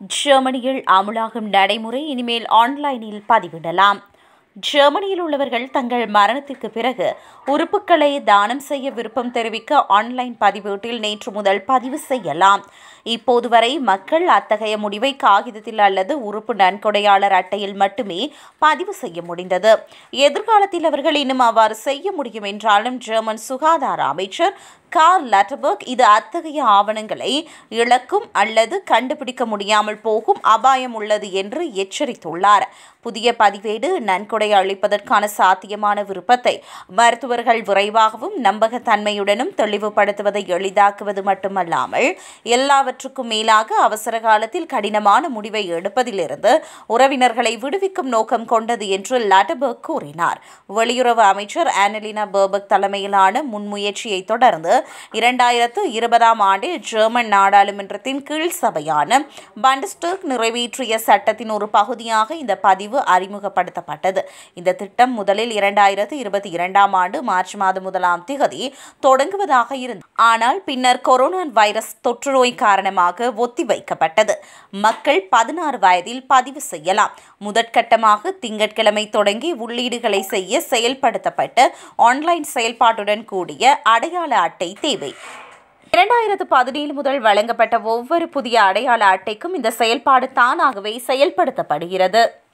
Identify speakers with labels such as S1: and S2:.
S1: ஜெர்மனியில் அமுலாகும் நடைமுறை இனிமேல் ஆன்லைனில் பதிவிடலாம் ஜெர்மனியில் உள்ளவர்கள் தங்கள் மரணத்திற்கு பிறகு உறுப்புகளை தானம் செய்ய விருப்பம் தெரிவிக்க ஆன்லைன் பதிவேட்டில் நேற்று முதல் பதிவு செய்யலாம் இப்போது வரை மக்கள் அத்தகைய முடிவை காகிதத்தில் அல்லது உறுப்பு நன்கொடையாளர் அட்டையில் மட்டுமே பதிவு செய்ய முடிந்தது எதிர்காலத்தில் அவர்கள் இன்னும் அவ்வாறு செய்ய முடியும் என்றாலும் ஜெர்மன் சுகாதார அமைச்சர் கார்ல் லட்டபர்க் இது அத்தகைய ஆவணங்களை இழக்கும் அல்லது கண்டுபிடிக்க முடியாமல் போகும் அபாயம் உள்ளது என்று எச்சரித்துள்ளார் புதிய பதிவேடு நன்கொடை அளிப்பதற்கான சாத்தியமான விருப்பத்தை மருத்துவர்கள் விரைவாகவும் நம்பகத்தன்மையுடனும் தெளிவுபடுத்துவதை எளிதாக்குவது மட்டுமல்லாமல் எல்லாவற்றுக்கும் மேலாக அவசர காலத்தில் கடினமான முடிவை எடுப்பதிலிருந்து உறவினர்களை விடுவிக்கும் நோக்கம் கொண்டது என்று லட்டபர்க் கூறினார் வெளியுறவு அமைச்சர் ஆனலினா பர்பக் தலைமையிலான முன்முயற்சியை தொடர்ந்து இரண்டாயிரத்து இருபதாம் ஆண்டில் ஜெர்மன் நாடாளுமன்றத்தின் கீழ் சபையான பண்டஸ்டர்க் நிறைவேற்றிய சட்டத்தின் ஒரு பகுதியாக இந்த பதிவு அறிமுகப்படுத்தப்பட்டது இந்த திட்டம் முதலில் இரண்டாயிரத்து இருபத்தி இரண்டாம் ஆண்டு மார்ச் மாதம் முதலாம் திகதி தொடங்குவதாக இருந்தது ஆனால் பின்னர் கொரோனா வைரஸ் தொற்று நோய் காரணமாக ஒத்திவைக்கப்பட்டது மக்கள் பதினாறு வயதில் பதிவு செய்யலாம் முதற்கட்டமாக திங்கட்கிழமை தொடங்கி உள்ளீடுகளை செய்ய செயல்படுத்தப்பட்ட ஆன்லைன் செயல்பாட்டுடன் கூடிய அடையாள அட்டை தேவை இரண்டாயிரத்து பதினேழு முதல் வழங்கப்பட்ட ஒவ்வொரு புதிய அடையாள அட்டைக்கும் இந்த செயல்பாடு தானாகவே செயல்படுத்தப்படுகிறது